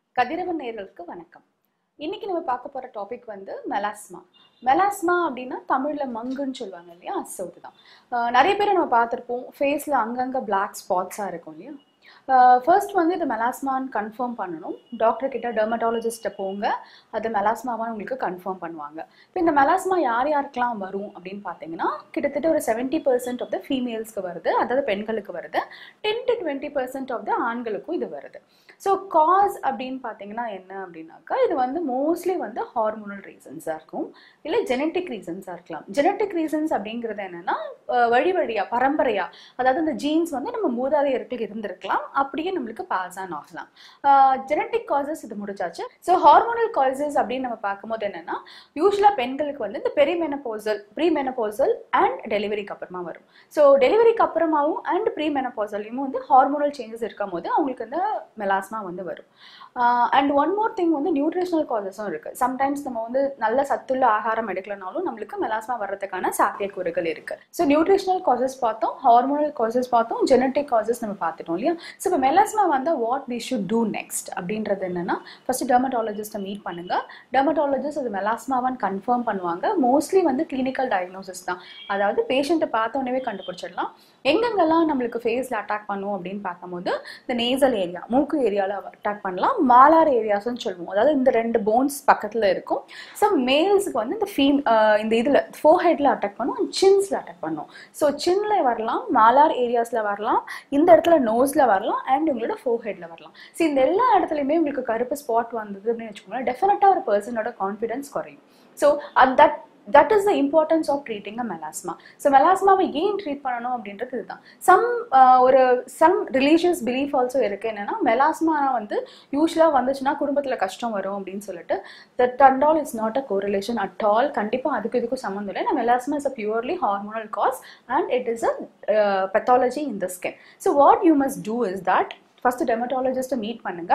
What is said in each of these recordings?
கதிரவன் நேர்களுக்கு வணக்கம் இன்னைக்கு நம்ம பார்க்க போற டாபிக் வந்து மெலாஸ்மா மெலாஸ்மா அப்படின்னா தமிழ்ல மங்குன்னு சொல்லுவாங்க இல்லையா ஸோ இதுதான் அஹ் நிறைய பேரை நம்ம பார்த்துருப்போம் ஃபேஸ்ல அங்கங்க பிளாக் ஸ்பாட்ஸா இருக்கும் இல்லையா ஃபர்ஸ்ட் வந்து இது மெலாஸ்மான்னு கன்ஃபார்ம் பண்ணணும் டாக்டர் கிட்ட டெர்மட்டாலஜிஸ்ட்டை போங்க அது மெலாஸ்மாவான்னு உங்களுக்கு கன்ஃபார்ம் பண்ணுவாங்க இப்போ இந்த மெலாஸ்மா யார் யாருக்கெல்லாம் வரும் அப்படின்னு பார்த்தீங்கன்னா கிட்டத்தட்ட ஒரு செவன்ட்டி பர்சன்ட் ஆஃப் த ஃபீமேல்ஸ்க்கு வருது அதாவது பெண்களுக்கு வருது ten to twenty percent of the ஆண்களுக்கும் இது வருது ஸோ காஸ் அப்படின்னு பார்த்தீங்கன்னா என்ன அப்படின்னாக்கா இது வந்து மோஸ்ட்லி வந்து ஹார்மோனல் ரீசன்ஸாக இருக்கும் இல்லை ஜெனட்டிக் ரீசன்ஸாக இருக்கலாம் ஜெனட்டிக் ரீசன்ஸ் அப்படிங்கிறது என்னன்னா அஹ் வழி வழியா பரம்பரையா அதாவது இந்த ஜீன்ஸ் வந்து நம்ம மூதாதையருக்கு இருந்திருக்கலாம் அப்படியே நம்மளுக்கு பாஸ் ஆன் ஆகலாம் ஜெனட்டிக் காசஸ் இது முடிச்சாச்சு ஸோ ஹார்மோனல் காசஸ் அப்படின்னு நம்ம பார்க்கும்போது என்னன்னா யூஸ்வலாக பெண்களுக்கு வந்து இந்த பெரிமெனபோசல் ப்ரீமெனபோசல் அண்ட் டெலிவரிக்கு அப்புறமா வரும் ஸோ டெலிவரிக்கு அப்புறமாவும் அண்ட் ப்ரீமெனபோசல்லையும் வந்து ஹார்மோனல் சேஞ்சஸ் இருக்கும் போது அவங்களுக்கு இந்த மெலாஸ்மா வந்து வரும் அண்ட் ஒன் மோர் திங் வந்து நியூட்ரிஷனல் காசஸும் இருக்கு சம்டைம்ஸ் நம்ம வந்து நல்ல சத்துள்ள ஆகாரம் எடுக்கலனாலும் நம்மளுக்கு மெலாஸ்மா வர்றதுக்கான சாத்தியக்கூறுகள் இருக்கு ஸோ நியூட்ரிஷனல் காசஸ் பார்த்தோம் ஹார்மோனல் காசஸ் பார்த்தோம் ஜெனட்டிக் காசஸ் நம்ம பார்த்துட்டோம் இல்லையா ஸோ இப்போ மெலாஸ்மா வந்து what we should do next அப்படின்றது என்னன்னா ஃபர்ஸ்ட் டெர்மட்டாலஜிஸ்ட்டை மீட் பண்ணுங்க டெர்மட்டாலஜிஸ்ட் அது மெலாஸ்மாவான்னு கன்ஃபார்ம் பண்ணுவாங்க மோஸ்ட்லி வந்து கிளினிக்கல் டயக்னோசிஸ் தான் அதாவது பேஷண்ட்டை பார்த்த உடனே கண்டுபிடிச்சிடலாம் எங்கெங்கெல்லாம் நம்மளுக்கு ஃபேஸில் அட்டாக் பண்ணும் அப்படின்னு பார்க்கும்போது இந்த நேசல் ஏரியா மூக்கு ஏரியாவில் அட்டாக் பண்ணலாம் மாலார் ஏரியாஸ்னு சொல்லுவோம் அதாவது இந்த ரெண்டு போன்ஸ் பக்கத்தில் இருக்கும் ஸோ மேல்ஸுக்கு வந்து இந்த ஃபீம் இந்த இதில் ஃபோஹெட்டில் அட்டாக் பண்ணும் சின்ஸில் அட்டாக் பண்ணும் ஸோ சின்ல வரலாம் மாலார் ஏரியாஸில் வரலாம் இந்த இடத்துல நோஸில் வரலாம் அண்ட் உங்களோட ஃபோஹெட்டில் வரலாம் ஸோ இந்த எல்லா இடத்துலையுமே உங்களுக்கு கருப்பு ஸ்பாட் வந்தது அப்படின்னு வச்சுக்கோங்களேன் டெஃபினட்டாக ஒரு பர்சனோட கான்ஃபிடன்ஸ் குறையும் so that that is the importance of treating a melasma so மெலாஸ்மாவை ஏன் ட்ரீட் பண்ணணும் அப்படின்றது இதுதான் சம் ஒரு சம் ரிலீஜியஸ் பிலீஃப் ஆல்சோ இருக்கு என்னன்னா மெலாஸ்மா வந்து யூஸ்வலாக வந்துச்சுன்னா குடும்பத்தில் கஷ்டம் வரும் அப்படின்னு சொல்லிட்டு that and all is not a correlation at all கண்டிப்பாக அதுக்கு இதுக்கும் சம்மந்தம் இல்லை melasma is a purely hormonal cause and it is a pathology in the skin so what you must do is that first டெமட்டாலஜிஸ்ட்டை meet பண்ணுங்க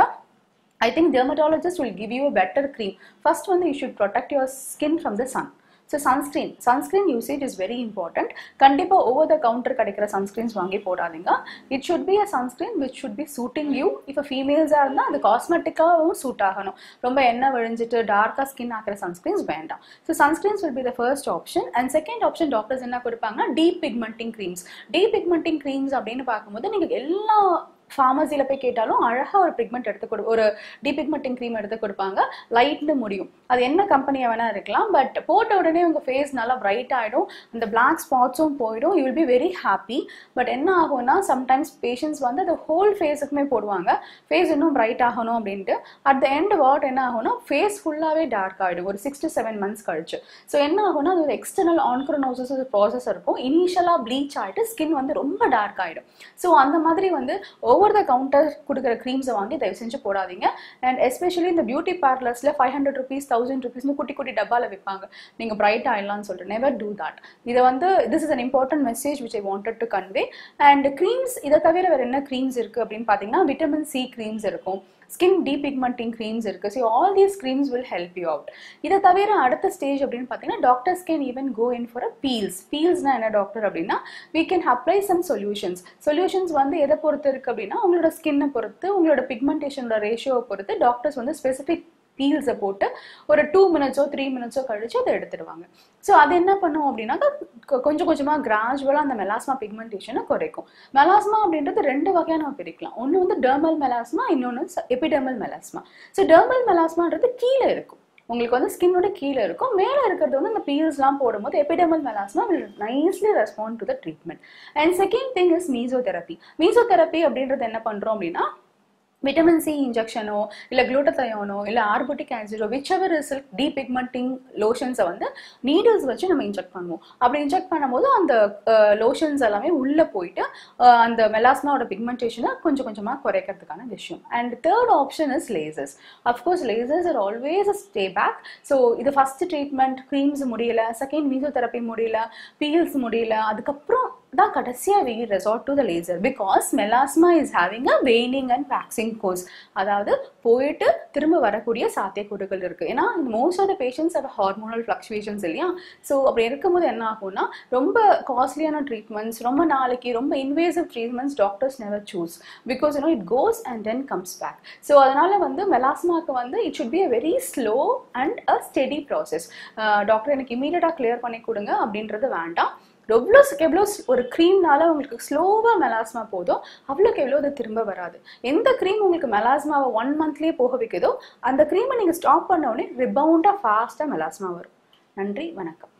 I think dermatologist will give you a better cream. First one, you should protect your skin from the sun. So sunscreen sunscreen usage is very important கண்டிப்பாக over the counter கிடைக்கிற sunscreens வாங்கி போடாதீங்க it should be a sunscreen which should be suiting you இப்போ ஃபீமேல்ஸாக இருந்தால் அது காஸ்மெட்டிக்காகவும் suit ஆகணும் ரொம்ப எண்ணெய் விழிஞ்சிட்டு டார்க்காக ஸ்கின் ஆக்கிற சன்ஸ்க்ரீன்ஸ் வேண்டாம் so sunscreens will be the first option and second option doctors என்ன கொடுப்பாங்கன்னா depigmenting creams depigmenting creams அப்படின்னு பார்க்கும்போது நீங்கள் எல்லா ஃபார்மசியில் போய் கேட்டாலும் அழகாக ஒரு பிக்மெண்ட் எடுத்து கொடு ஒரு டிபிக்மெண்டிங் க்ரீம் எடுத்து கொடுப்பாங்க லைட்னு முடியும் அது என்ன கம்பெனியாக வேணா இருக்கலாம் பட் போட்ட உடனே உங்கள் ஃபேஸ் நல்லா பிரைட் ஆகிடும் அந்த பிளாக் ஸ்பாட்ஸும் போயிடும் you will be very happy but என்ன ஆகும்னா சம்டைம்ஸ் பேஷண்ட்ஸ் வந்து அது ஹோல் ஃபேஸுக்குமே போடுவாங்க ஃபேஸ் இன்னும் பிரைட் ஆகணும் அப்படின்ட்டு அட் த எண்ட் வாட் என்ன ஆகும்னா ஃபேஸ் ஃபுல்லாகவே டார்க் ஆகிடும் ஒரு சிக்ஸ் டு செவன் மந்த்ஸ் கழிச்சு ஸோ என்ன ஆகும்னா அது ஒரு எக்ஸ்டர்னல் ஆன்க்ரோனோசிஸ் ப்ராசஸ் இருக்கும் இனிஷியலாக ப்ளீச் ஆகிட்டு ஸ்கின் வந்து ரொம்ப டார்க் ஆகிடும் ஸோ அந்த மாதிரி வந்து ஓவர் த கவுண்டர் கொடுக்குற க்ரீம்ஸை வாங்கி தயவு செஞ்சு போடாதீங்க அண்ட் எஸ்பெஷலி இந்த பியூட்டி பார்லர்ஸில் ஃபைவ் ஹண்ட்ரட் ருபீஸ் தௌசண்ட் ருபீஸ்னு குட்டி குட்டி டப்பாவில் விற்பாங்க நீங்கள் பிரைட் ஆயிடலாம்னு சொல்லிட்டு நெவர் டூ தட் இதை வந்து this is an important message which I wanted to convey and creams இதை தவிர வேறு என்ன க்ரீம்ஸ் இருக்குது அப்படின்னு பார்த்தீங்கன்னா விட்டமின் சி க்ரீம்ஸ் இருக்கும் ஸ்கின் டீபிக்மெண்டிங் க்ரீம்ஸ் இருக்குது so all these creams will help you out இதை தவிர அடுத்த ஸ்டேஜ் அப்படின்னு பார்த்தீங்கன்னா doctors can even go in for a peels பீல்ஸ்னா என்ன டாக்டர் அப்படின்னா we can apply some solutions solutions வந்து எதை பொறுத்து இருக்குது அப்படின்னா உங்களோட ஸ்கின்னை பொறுத்து உங்களோட பிக்மெண்டேஷனோட ரேஷியோவை பொறுத்து டாக்டர்ஸ் வந்து ஸ்பெசிஃபிக் பீல்ஸை போட்டு ஒரு டூ மினிட்ஸோ த்ரீ மினிட்ஸோ கழிச்சு அதை எடுத்துடுவாங்க ஸோ அது என்ன பண்ணும் அப்படின்னா கொஞ்சம் கொஞ்சமாக கிராஜுவலாக அந்த மெலாஸ்மா பிக்மெண்டேஷனை குறைக்கும் மெலாஸ்மா அப்படின்றது ரெண்டு வகையாக நம்ம பிரிக்கலாம் ஒன்று வந்து டெர்மல் மெலாஸ்மா இன்னொன்று எபிடெர்மல் மெலாஸ்மா ஸோ டெர்மல் மெலாஸ்மான்றது கீழே இருக்கும் உங்களுக்கு வந்து ஸ்கின்னோட கீழே இருக்கும் மேலே இருக்கிறது வந்து இந்த பீல்ஸ்லாம் போடும்போது epidermal melasma will nicely respond to the treatment and second thing is mesotherapy mesotherapy அப்படின்றது என்ன பண்ணுறோம் அப்படின்னா விட்டமின் சி இன்ஜெக்ஷனோ இல்லை குளூட்டத்தையோனோ இல்லை ஆர்போட்டிக் ஆசிடோ விச் எவர் இஸ் டீபிக்மெண்டிங் லோஷன்ஸை வந்து நீடில்ஸ் வச்சு நம்ம இன்ஜெக்ட் பண்ணுவோம் அப்படி இன்ஜெக்ட் பண்ணும்போது அந்த லோஷன்ஸ் எல்லாமே உள்ளே போயிட்டு அந்த மெலாஸ்மாவோட பிக்மெண்டேஷனை கொஞ்சம் கொஞ்சமாக குறைக்கிறதுக்கான விஷயம் and third option is lasers of course lasers are always a stay back so இது ஃபஸ்ட் ட்ரீட்மெண்ட் க்ரீம்ஸ் முடியல செகண்ட் மீசோதெரப்பி முடியல பீல்ஸ் முடியல அதுக்கப்புறம் தான் கடைசியாக we resort to the laser because melasma is having a waning and waxing course அதாவது போயிட்டு திரும்ப வரக்கூடிய சாத்தியக்கூறுகள் இருக்குது ஏன்னா most of the patients of hormonal fluctuations இல்லையா ஸோ அப்படி இருக்கும்போது என்ன ஆகும்னா ரொம்ப காஸ்ட்லியான ட்ரீட்மெண்ட்ஸ் ரொம்ப நாளைக்கு ரொம்ப invasive treatments doctors never choose because you know it goes and then comes back so அதனால் வந்து மெலாஸ்மாக்கு வந்து it should be a very slow and a steady process doctor எனக்கு இமீடியட்டாக கிளியர் பண்ணி கொடுங்க அப்படின்றது வேண்டாம் எவ்வளோக்கு எவ்வளோ ஒரு க்ரீம்னால உங்களுக்கு ஸ்லோவாக மெலாஸ்மா போதோ அவ்வளோக்கு எவ்வளோ அது திரும்ப வராது எந்த க்ரீம் உங்களுக்கு மெலாஸ்மாவை ஒன் மந்த்லேயே போக வைக்குதோ அந்த க்ரீமை நீங்கள் ஸ்டாப் பண்ண உடனே ரிபவுண்டாக ஃபாஸ்ட்டாக மெலாஸ்மா வரும் நன்றி வணக்கம்